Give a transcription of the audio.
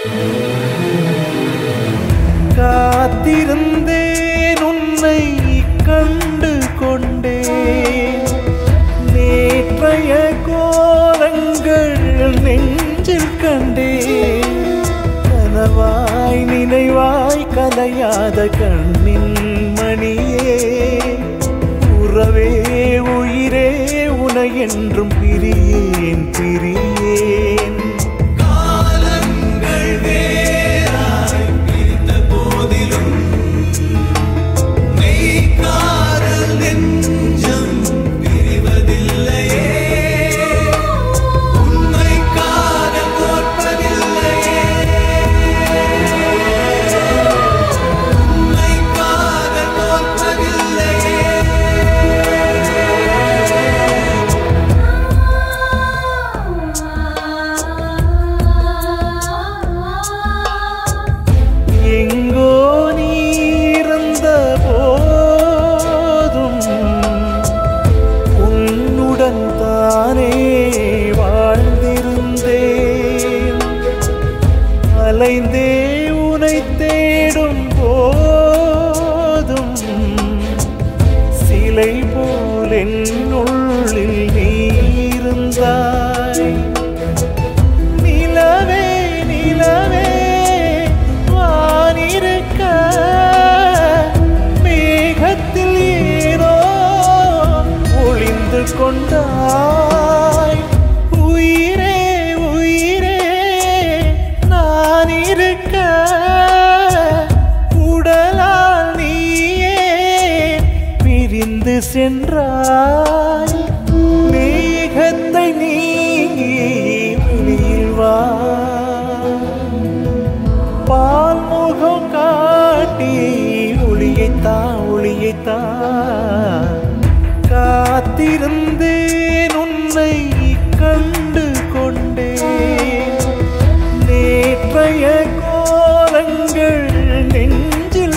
காத்திருந்தேன் உன்னை கண்டு கொண்டேன் நேற்றைய கோலங்கள் நெஞ்சில் கண்டேன் கனவாய் நினைவாய் கலையாத கண்ணின் மணியே உறவே உயிரே உனை என்றும் பிரியேன் பிரியேன் காலங்கள் வேறாய் பிரிந்த போதிலும் மெய்க்காரல் நெஞ்சம் பிரிவதில்லையே உண்மை காதல் தோற்பதில்லையே உண்மை காதல் தோற்பதில்லையே எங்கோ நீ இருந்த போதும் உன்னுடன் தானே வாழ்ந்திருந்தேன் அலைந்தே உனை தேடும் போதும் சிலை போல் என் உள்ளில் நீ இருந்தாய் நிலவே நிலவே வானிருக்க மேகத்தில் ஏனோ ஒளிந்து கொண்டாய் உயிரே உயிரே நான் இருக்க உடலால் நீயே பிரிந்து சென்றாய் மேகத்தை நீங்கி வெளியில் வா பால் முகம் காட்டி ஒளியைத்தா ஒளியைத்தா காத்திருந்தேன் உன்னை கண்டு கொண்டேன் நேற்றைய கோலங்கள் நெஞ்சில்